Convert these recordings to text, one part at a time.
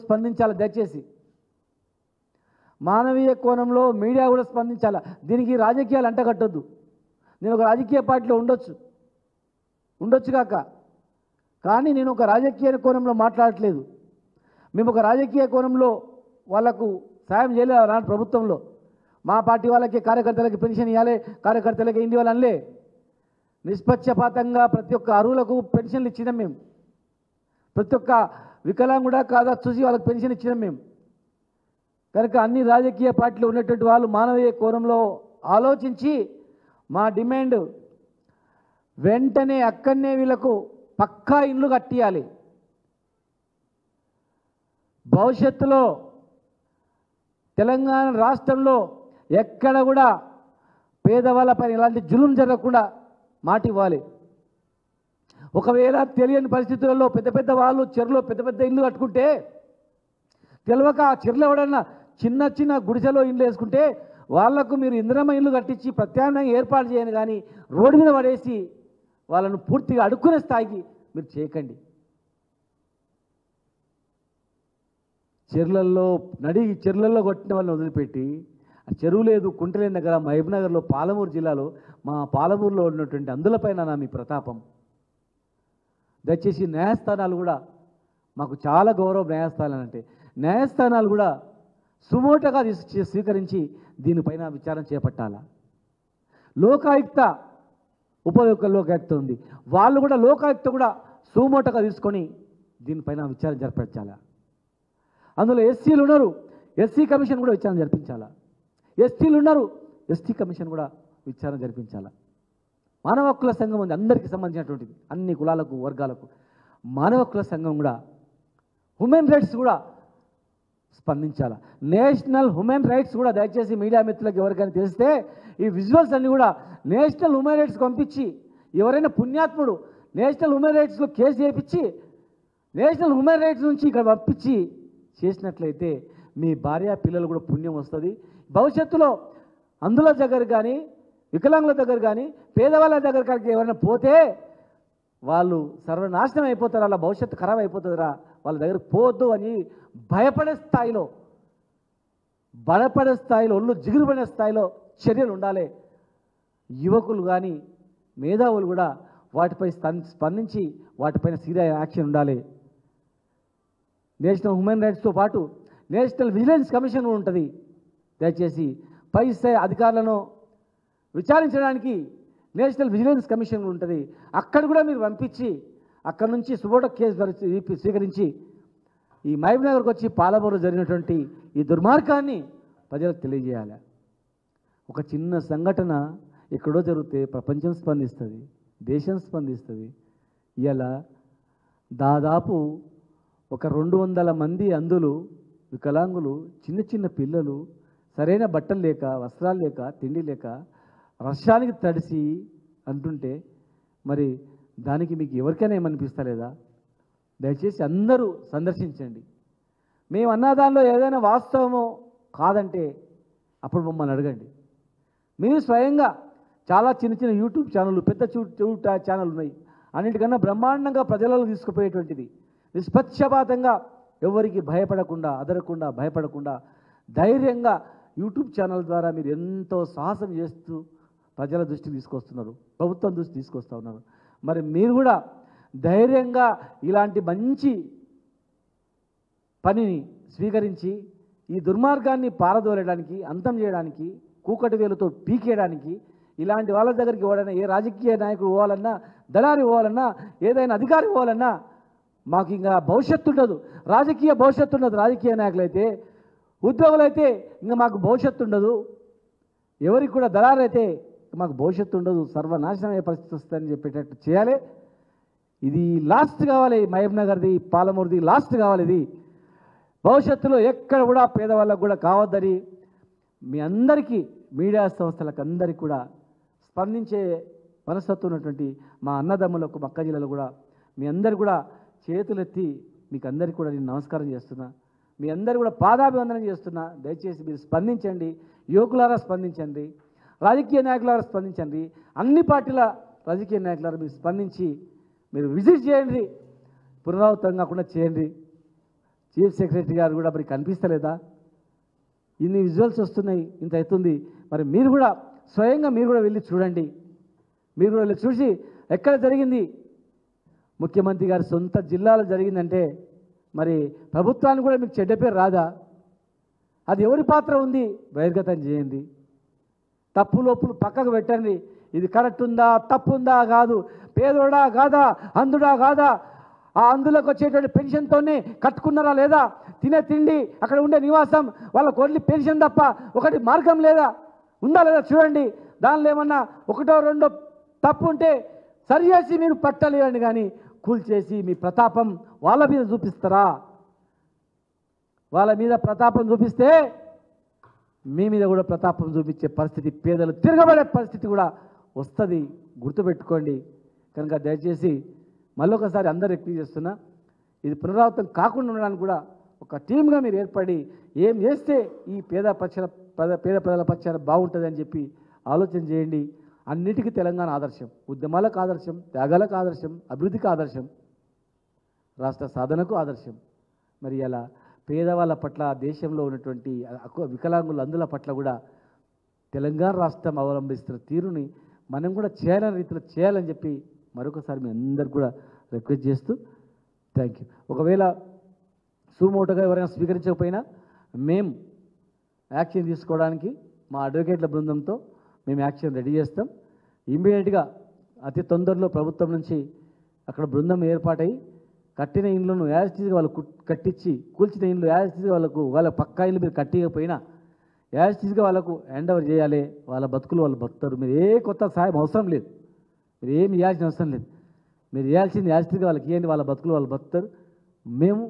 స్పందించాలి దయచేసి మానవీయ కోణంలో మీడియా కూడా స్పందించాలి దీనికి రాజకీయాలు అంటగట్టొద్దు నేను ఒక రాజకీయ పార్టీలో ఉండొచ్చు ఉండొచ్చు కాక కానీ నేను ఒక రాజకీయ కోణంలో మాట్లాడట్లేదు మేము ఒక రాజకీయ కోణంలో వాళ్ళకు సాయం చేయలేదు నాటి ప్రభుత్వంలో మా పార్టీ వాళ్ళకి కార్యకర్తలకి పెన్షన్ ఇవ్వాలి కార్యకర్తలకి ఇంటి వాళ్ళు అనలే నిష్పక్షపాతంగా ప్రతి ఒక్క అరువులకు పెన్షన్లు ఇచ్చినాం మేము ప్రతి ఒక్క వికలాంగుడా కాదా చూసి వాళ్ళకి పెన్షన్ ఇచ్చినాం మేము కనుక అన్ని రాజకీయ పార్టీలు ఉన్నటువంటి వాళ్ళు మానవీయ కోణంలో ఆలోచించి మా డిమాండ్ వెంటనే అక్కడనే వీళ్ళకు పక్కా ఇల్లు కట్టియాలి భవిష్యత్తులో తెలంగాణ రాష్ట్రంలో ఎక్కడ కూడా పేదవాళ్ళపైన ఇలాంటి జులుం జరగకుండా మాట ఇవ్వాలి ఒకవేళ తెలియని పరిస్థితులలో పెద్ద పెద్ద వాళ్ళు చెరులో పెద్ద పెద్ద ఇల్లు కట్టుకుంటే తెలియక ఆ చెరులో ఎవడన్నా చిన్న చిన్న గుడిసెలో ఇల్లు వేసుకుంటే వాళ్లకు మీరు ఇంద్రమ ఇల్లు కట్టించి ప్రత్యామ్నాయం ఏర్పాటు చేయను కానీ రోడ్డు మీద పడేసి వాళ్ళను పూర్తిగా అడుక్కునే స్థాయికి మీరు చేయకండి చెర్లల్లో నడి చెర్లల్లో కొట్టిన వాళ్ళని వదిలిపెట్టి ఆ చెరువు లేదు కుంటలేని దగ్గర మహబూబ్నగర్లో పాలమూరు జిల్లాలో మా పాలమూరులో ఉన్నటువంటి అందులపైన నా మీ ప్రతాపం దయచేసి న్యాయస్థానాలు కూడా మాకు చాలా గౌరవం న్యాయస్థానాలు అంటే న్యాయస్థానాలు కూడా సుమోటగా తీసు స్వీకరించి దీనిపైన విచారణ చేపట్టాలా లోకాయుక్త ఉప లోకాయుక్త ఉంది వాళ్ళు కూడా లోకాయుక్త కూడా సుమోటగా తీసుకొని దీనిపైన విచారణ జరిపించాలా అందులో ఎస్సీలు ఉన్నారు ఎస్సీ కమిషన్ కూడా విచారణ జరిపించాలా ఎస్టీలు ఉన్నారు ఎస్టీ కమిషన్ కూడా విచారణ జరిపించాలా మానవ హక్కుల సంఘం ఉంది అందరికీ సంబంధించినటువంటిది అన్ని కులాలకు వర్గాలకు మానవ హక్కుల సంఘం కూడా హ్యూమన్ రైట్స్ కూడా స్పందించాలి నేషనల్ హ్యూమన్ రైట్స్ కూడా దయచేసి మీడియా మిత్రులకు ఎవరికైనా తెలిస్తే ఈ విజువల్స్ అన్ని కూడా నేషనల్ హ్యూమన్ రైట్స్ పంపించి ఎవరైనా పుణ్యాత్ముడు నేషనల్ హ్యూమన్ రైట్స్లో కేసు చేయించి నేషనల్ హ్యూమన్ రైట్స్ నుంచి ఇక్కడ పంపించి చేసినట్లయితే మీ భార్య పిల్లలు కూడా పుణ్యం వస్తుంది భవిష్యత్తులో అందుల దగ్గర కానీ వికలాంగుల దగ్గర కానీ పేదవాళ్ళ దగ్గర కానీ ఎవరైనా పోతే వాళ్ళు సర్వనాశనం అయిపోతారు అలా భవిష్యత్తు ఖరాబ్ అయిపోతుందిరా వాళ్ళ దగ్గరకు పోవద్దు అని భయపడే స్థాయిలో భయపడే స్థాయిలో ఒళ్ళు జిగురుపడే స్థాయిలో చర్యలు ఉండాలి యువకులు కానీ మేధావులు కూడా వాటిపై స్పం- స్పందించి వాటిపైన సీరియస్ యాక్షన్ ఉండాలి నేషనల్ హ్యూమన్ రైట్స్తో పాటు నేషనల్ విజిలెన్స్ కమిషన్ కూడా ఉంటుంది దయచేసి పై స్థాయి అధికారులను విచారించడానికి నేషనల్ విజిలెన్స్ కమిషన్ కూడా ఉంటుంది అక్కడ కూడా మీరు పంపించి అక్కడ నుంచి సుబోట కేసు భరి- స్వీకరించి ఈ మహబూబ్నగర్కి వచ్చి పాలమూరు జరిగినటువంటి ఈ దుర్మార్గాన్ని ప్రజలకు తెలియజేయాలి ఒక చిన్న సంఘటన ఎక్కడో జరిగితే ప్రపంచం స్పందిస్తుంది దేశం స్పందిస్తుంది ఇలా దాదాపు ఒక రెండు వందల మంది అందులు వికలాంగులు చిన్న చిన్న పిల్లలు సరైన బట్టలు లేక వస్త్రాలు లేక తిండి లేక వర్షానికి తడిసి అంటుంటే మరి దానికి మీకు ఎవరికైనా ఏమనిపిస్తలేదా దయచేసి అందరూ సందర్శించండి మేము అన్న దానిలో ఏదైనా వాస్తవమో కాదంటే అప్పుడు మమ్మల్ని అడగండి మీరు స్వయంగా చాలా చిన్న చిన్న యూట్యూబ్ ఛానళ్ళు పెద్ద యూట్యూబ్ ఛానల్ ఉన్నాయి అన్నిటికన్నా బ్రహ్మాండంగా ప్రజలలో తీసుకుపోయేటువంటిది నిష్పక్షపాతంగా ఎవరికి భయపడకుండా అదరకుండా భయపడకుండా ధైర్యంగా యూట్యూబ్ ఛానల్ ద్వారా మీరు ఎంతో సాహసం చేస్తూ ప్రజల దృష్టికి తీసుకొస్తున్నారు ప్రభుత్వం దృష్టి తీసుకొస్తూ ఉన్నారు మరి మీరు కూడా ధైర్యంగా ఇలాంటి మంచి పనిని స్వీకరించి ఈ దుర్మార్గాన్ని పారదోలడానికి అంతం చేయడానికి కూకటి వేలుతో పీకేయడానికి ఇలాంటి వాళ్ళ దగ్గరికి పోవాలన్నా ఏ రాజకీయ నాయకుడు పోవాలన్నా దళారి పోవాలన్నా ఏదైనా అధికారి పోవాలన్నా మాకు ఇంకా భవిష్యత్తు ఉండదు రాజకీయ భవిష్యత్తు ఉండదు రాజకీయ నాయకులైతే ఉద్యోగులైతే ఇంకా మాకు భవిష్యత్తు ఉండదు ఎవరికి కూడా దళారైతే మాకు భవిష్యత్తు ఉండదు సర్వనాశనం అయ్యే పరిస్థితి వస్తుందని చెప్పేటట్టు చేయాలి ఇది లాస్ట్ కావాలి మహబూబ్ నగర్ది పాలమూరుది లాస్ట్ కావాలి ఇది భవిష్యత్తులో ఎక్కడ కూడా పేదవాళ్ళకు కూడా కావద్దని మీ అందరికీ మీడియా సంస్థలకు అందరికీ కూడా స్పందించే మనస్తత్వం ఉన్నటువంటి మా అన్నదమ్ములకు మా అక్క జిల్లాలో కూడా మీ అందరు కూడా చేతులెత్తి మీకు అందరికీ కూడా నేను నమస్కారం చేస్తున్నా మీ అందరు కూడా పాదాభివందనం చేస్తున్నా దయచేసి మీరు స్పందించండి యువకులారా స్పందించండి రాజకీయ నాయకులారా స్పందించండి అన్ని పార్టీల రాజకీయ నాయకులారా మీరు స్పందించి మీరు విజిట్ చేయండి పునరావృతం కాకుండా చేయండి చీఫ్ సెక్రటరీ గారు కూడా మరి కనిపిస్తలేదా ఇన్ని విజువల్స్ వస్తున్నాయి ఇంత అవుతుంది మరి మీరు కూడా స్వయంగా మీరు కూడా వెళ్ళి చూడండి మీరు కూడా వెళ్ళి చూసి ఎక్కడ జరిగింది ముఖ్యమంత్రి గారి సొంత జిల్లాలో జరిగిందంటే మరి ప్రభుత్వానికి కూడా మీకు చెడ్డ పేరు రాదా అది ఎవరి పాత్ర ఉంది బహిర్గతం చేయండి తప్పులు ఒప్పులు పక్కకు పెట్టండి ఇది కరెక్ట్ ఉందా తప్పు ఉందా కాదు పేదోడా కాదా అందుడా కాదా ఆ అందులోకి వచ్చేటువంటి పెన్షన్తోనే కట్టుకున్నారా లేదా తినే తిండి అక్కడ ఉండే నివాసం వాళ్ళకి ఓన్లీ పెన్షన్ తప్ప ఒకటి మార్గం లేదా ఉందా లేదా చూడండి దానిలో ఏమన్నా ఒకటో రెండో తప్పు ఉంటే సరి చేసి మీరు పట్టలేరండి కానీ కూల్చేసి మీ ప్రతాపం వాళ్ళ మీద చూపిస్తారా వాళ్ళ మీద ప్రతాపం చూపిస్తే మీ మీద కూడా ప్రతాపం చూపించే పరిస్థితి పేదలు తిరగబడే పరిస్థితి కూడా వస్తుంది గుర్తుపెట్టుకోండి కనుక దయచేసి మళ్ళొకసారి అందరు ఎక్కువ చేస్తున్నా ఇది పునరావృతం కాకుండా ఉండడానికి కూడా ఒక టీమ్గా మీరు ఏర్పడి ఏం చేస్తే ఈ పేద పక్షాల పేద పేద ప్రజల పక్షాన బాగుంటుందని చెప్పి ఆలోచన చేయండి అన్నిటికీ తెలంగాణ ఆదర్శం ఉద్యమాలకు ఆదర్శం త్యాగాలకు ఆదర్శం అభివృద్ధికి ఆదర్శం రాష్ట్ర సాధనకు ఆదర్శం మరి అలా పేదవాళ్ళ పట్ల దేశంలో ఉన్నటువంటి అకు- వికలాంగుల అందుల పట్ల కూడా తెలంగాణ రాష్ట్రం అవలంబిస్తున్న తీరుని మనం కూడా చేయాలని రీతిలో చేయాలని చెప్పి మరొకసారి మీ అందరికి కూడా రిక్వెస్ట్ చేస్తూ థ్యాంక్ యూ ఒకవేళ సుమోటోగా ఎవరైనా స్వీకరించకపోయినా మేము యాక్షన్ తీసుకోవడానికి మా అడ్వకేట్ల బృందంతో మేము యాక్షన్ రెడీ చేస్తాం ఇమ్మీడియట్గా అతి తొందరలో ప్రభుత్వం నుంచి అక్కడ బృందం ఏర్పాటై కట్టిన ఇండ్లను యాజిటీగా వాళ్ళు కుట్- కట్టించి కూల్చిన ఇండ్లు యాజిటీగా వాళ్ళకు వాళ్ళ పక్కా ఇల్లు మీరు కట్టియకపోయినా యాజిటీగా వాళ్ళకు హ్యాండ్ ఓవర్ చేయాలి వాళ్ళ బతుకులు వాళ్ళు బతుకుతారు మీరు ఏ కొత్త సాయం అవసరం లేదు మీరు ఏమి ఇవ్వాల్సిన అవసరం లేదు మీరు ఇవ్వాల్సింది యాజిటీగా వాళ్ళకి ఇవ్వండి వాళ్ళ బతుకులు వాళ్ళు బతుకుతారు మేము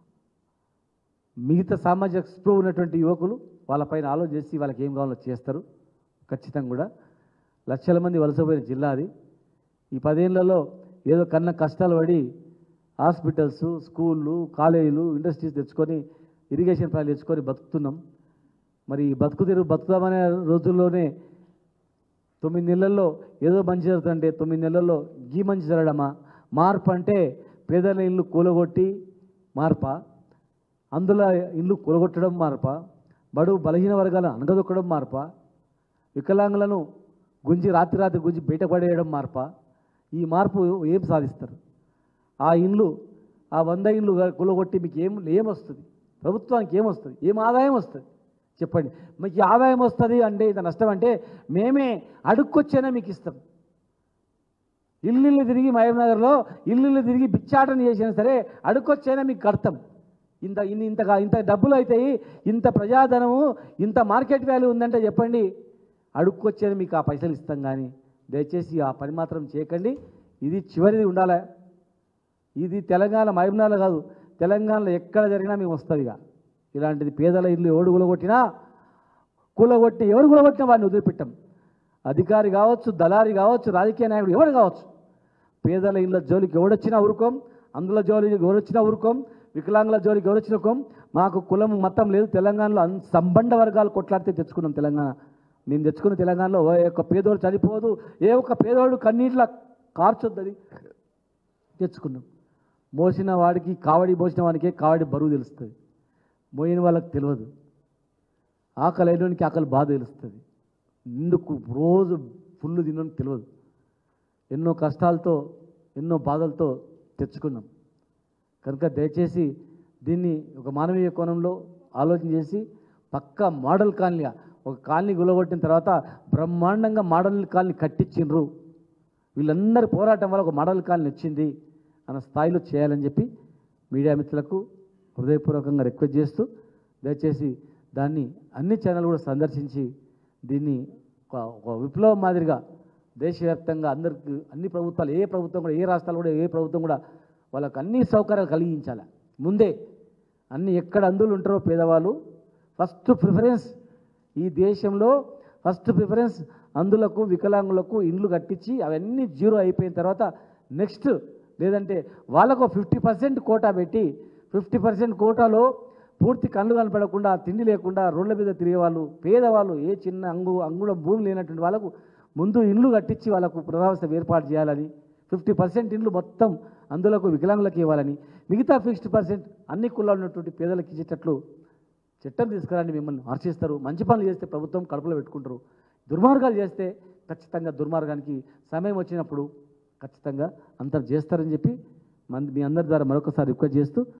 మిగతా సామాజిక స్పృహ ఉన్నటువంటి యువకులు వాళ్ళపైన ఆలోచన చేసి వాళ్ళకి ఏం కావాలో చేస్తారు ఖచ్చితంగా కూడా లక్షల మంది వలసపోయిన జిల్లా అది ఈ పదేళ్లలో ఏదో కన్న కష్టాలు పడి హాస్పిటల్స్ స్కూళ్ళు కాలేజీలు ఇండస్ట్రీస్ తెచ్చుకొని ఇరిగేషన్ ప్లాన్ తెచ్చుకొని బతుకుతున్నాం మరి ఈ బతుకు తెరువు బతుకుదామనే రోజుల్లోనే తొమ్మిది నెలల్లో ఏదో మంచి జరుగుతుంటే తొమ్మిది నెలల్లో గీ మంచి జరగడమా మార్పు అంటే పేదల ఇల్లు కూలగొట్టి మార్పా అందులో ఇల్లు కూలగొట్టడం మార్పా బడుగు బలహీన వర్గాలను అనగదొక్కడం మార్పా వికలాంగులను గుంజి రాత్రి రాత్రి గుంజి బయటపడేయడం మార్పా ఈ మార్పు ఏం సాధిస్తారు ఆ ఇండ్లు ఆ వంద ఇండ్లు కూలగొట్టి మీకు ఏం ఏమొస్తుంది ప్రభుత్వానికి ఏమొస్తుంది ఏం ఆదాయం వస్తుంది చెప్పండి మీకు ఈ ఆదాయం వస్తుంది అంటే ఇంత నష్టం అంటే మేమే అడుక్కొచ్చైనా మీకు ఇస్తాం ఇల్లు ఇల్లు తిరిగి మహబూబ్నగర్లో ఇల్లు ఇల్లు తిరిగి బిచ్చాటన చేసినా సరే అడుక్కొచ్చైనా మీకు కడతాం ఇంత ఇన్ని ఇంత ఇంత డబ్బులు అవుతాయి ఇంత ప్రజాధనము ఇంత మార్కెట్ వాల్యూ ఉందంటే చెప్పండి అడుక్కొచ్చేది మీకు ఆ పైసలు ఇస్తాం కానీ దయచేసి ఆ పని మాత్రం చేయకండి ఇది చివరిది ఉండాలి ఇది తెలంగాణ మహిమనాలు కాదు తెలంగాణలో ఎక్కడ జరిగినా మేము వస్తుంది ఇక ఇలాంటిది పేదల ఇల్లు ఎవడు కూలగొట్టినా కూలగొట్టి ఎవరు కూలగొట్టినా వాడిని వదిలిపెట్టాం అధికారి కావచ్చు దళారి కావచ్చు రాజకీయ నాయకుడు ఎవరు కావచ్చు పేదల ఇళ్ళ జోలికి ఎవడొచ్చినా ఊరుకోం అందులో జోలికి ఎవరొచ్చినా ఊరుకోం వికలాంగుల జోలికి ఎవరొచ్చినా ఊరుకోం మాకు కులం మతం లేదు తెలంగాణలో అన్ సంబంధ వర్గాలు కొట్లాడితే తెచ్చుకున్నాం తెలంగాణ నేను తెచ్చుకున్న తెలంగాణలో ఏ ఒక్క పేదోడు చనిపోదు ఏ ఒక్క పేదోడు కన్నీట్ల కార్చొద్దని తెచ్చుకున్నాం మోసిన వాడికి కావడి మోసిన వాడికే కావడి బరువు తెలుస్తుంది మోయిన వాళ్ళకి తెలియదు ఆకలి అయినోనికి ఆకలి బాధ తెలుస్తుంది నిండుకు రోజు ఫుల్ తినడానికి తెలియదు ఎన్నో కష్టాలతో ఎన్నో బాధలతో తెచ్చుకున్నాం కనుక దయచేసి దీన్ని ఒక మానవీయ కోణంలో ఆలోచన చేసి పక్కా మోడల్ కాలనీగా ఒక కాలనీ గులగొట్టిన తర్వాత బ్రహ్మాండంగా మోడల్ కాలనీ కట్టించిండ్రు వీళ్ళందరి పోరాటం వల్ల ఒక మోడల్ కాలనీ వచ్చింది అన్న స్థాయిలో చేయాలని చెప్పి మీడియా మిత్రులకు హృదయపూర్వకంగా రిక్వెస్ట్ చేస్తూ దయచేసి దాన్ని అన్ని ఛానల్ కూడా సందర్శించి దీన్ని ఒక ఒక విప్లవం మాదిరిగా దేశవ్యాప్తంగా అందరికి అన్ని ప్రభుత్వాలు ఏ ప్రభుత్వం కూడా ఏ రాష్ట్రాలు కూడా ఏ ప్రభుత్వం కూడా వాళ్ళకి అన్ని సౌకర్యాలు కలిగించాలి ముందే అన్ని ఎక్కడ అందులు ఉంటారో పేదవాళ్ళు ఫస్ట్ ప్రిఫరెన్స్ ఈ దేశంలో ఫస్ట్ ప్రిఫరెన్స్ అందులకు వికలాంగులకు ఇండ్లు కట్టించి అవన్నీ జీరో అయిపోయిన తర్వాత నెక్స్ట్ లేదంటే వాళ్ళకు ఫిఫ్టీ పర్సెంట్ కోటా పెట్టి ఫిఫ్టీ పర్సెంట్ కోటాలో పూర్తి కళ్ళు కనపడకుండా తిండి లేకుండా రోడ్ల మీద తిరిగే వాళ్ళు పేదవాళ్ళు ఏ చిన్న అంగు అంగుళం భూమి లేనటువంటి వాళ్ళకు ముందు ఇండ్లు కట్టించి వాళ్ళకు పునరావాసం ఏర్పాటు చేయాలని ఫిఫ్టీ పర్సెంట్ ఇండ్లు మొత్తం అందులోకి వికలాంగులకు ఇవ్వాలని మిగతా ఫిఫ్టీ పర్సెంట్ అన్ని కులాలు ఉన్నటువంటి పేదలకు ఇచ్చేటట్లు చట్టం తీసుకురాని మిమ్మల్ని హర్షిస్తారు మంచి పనులు చేస్తే ప్రభుత్వం కడుపులో పెట్టుకుంటారు దుర్మార్గాలు చేస్తే ఖచ్చితంగా దుర్మార్గానికి సమయం వచ్చినప్పుడు ఖచ్చితంగా అంతా చేస్తారని చెప్పి మన మీ అందరి ద్వారా మరొకసారి రిక్వెస్ట్ చేస్తూ